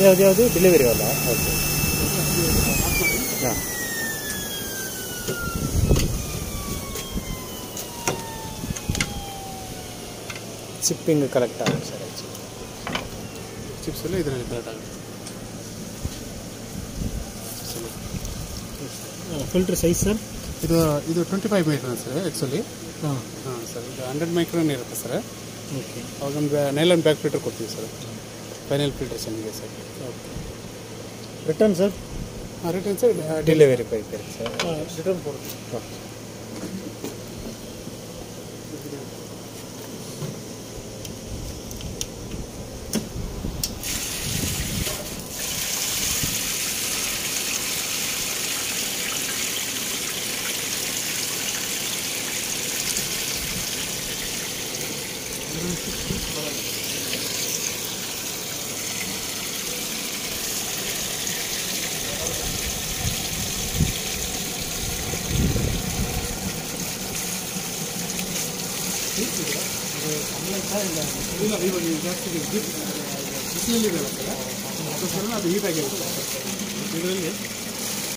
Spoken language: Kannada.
ಯಾವ್ದು ಯಾವುದು ಡೆಲಿವರಿ ಅಲ್ಲ ಓಕೆ ಹಾಂ ಶಿಪ್ಪಿಂಗ್ ಕರೆಕ್ಟ್ ಆಗುತ್ತೆ ಸರ್ ಆ್ಯಕ್ಚುಲಿ ಚಿಪ್ಸ್ ಎಲ್ಲ ಇದರಲ್ಲಿ ಕರೆಕ್ಟ್ ಆಗುತ್ತೆ ಫಿಲ್ಟರ್ ಸೈಜ್ ಸರ್ ಇದು ಇದು twenty five metre sir actually ಹಾಂ ಹಾಂ ಸರ್ ಇದು ಹಂಡ್ರೆಡ್ ಮೈಕ್ರೋನ್ ಇರುತ್ತೆ ಸರ್ ಓಕೆ ಅವಾಗ ನಮ್ಗೆ ನೈಲನ್ ಬ್ಯಾಕ್ ಫಿಲ್ಟರ್ ಕೊಡ್ತೀವಿ ಸರ್ ಫೈನಲ್ ಫಿಲ್ಟ್ರೇಷನ್ಗೆ ಸರ್ ಓಕೆ ರಿಟರ್ನ್ ಸರ್ ಹಾಂ ರಿಟರ್ನ್ ಸರ್ ಡೆಲಿವರಿ ಪೈಪ್ ಇರುತ್ತೆ ಸರ್ ರಿಟರ್ನ್ ಕೊಡ್ತೀವಿ ಓಕೆ ಇಲ್ಲ ಇವಾಗ ನೀವು ಜಾಸ್ತಿ ಬಿಸಿಲಲ್ಲಿ ಇದೆಯಲ್ಲ ಸರ್ ಅದಕ್ಕೋಸ್ಕರ ಅದು ಹೀಟ್ ಆಗಿರುತ್ತೆ ಇದರಲ್ಲಿ